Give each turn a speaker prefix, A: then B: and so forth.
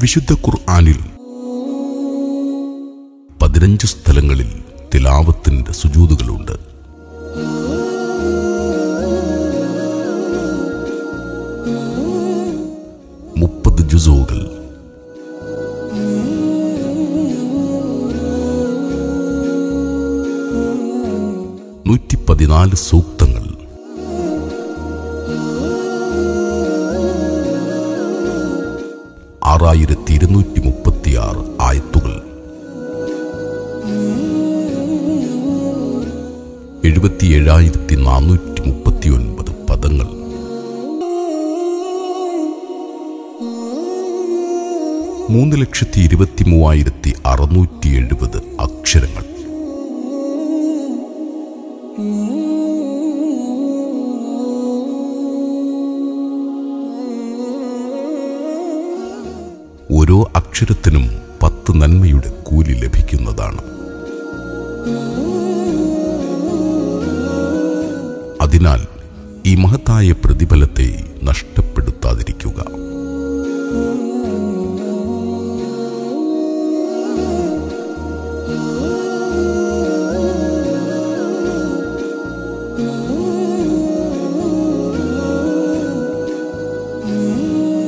A: വിശുദ്ധ ഖുർആനിൽ പതിനഞ്ച് സ്ഥലങ്ങളിൽ തിലാവത്തിന്റെ സുജൂതുകളുണ്ട് മുപ്പത് ജുസോകൾ നൂറ്റി പതിനാല് സൂക്തങ്ങൾ ആറായിരത്തി ഇരുന്നൂറ്റി മുപ്പത്തിയാറ് ആയത്തുകൾ എഴുപത്തി ഏഴായിരത്തി നാനൂറ്റി മുപ്പത്തി ഒൻപത് പദങ്ങൾ മൂന്ന് ലക്ഷത്തി ഇരുപത്തി മൂവായിരത്തി അറുന്നൂറ്റി എഴുപത് അക്ഷരങ്ങൾ ഓരോ അക്ഷരത്തിനും പത്ത് നന്മയുടെ കൂലി ലഭിക്കുന്നതാണ് അതിനാൽ ഈ മഹത്തായ പ്രതിഫലത്തെ നഷ്ടപ്പെടുത്താതിരിക്കുക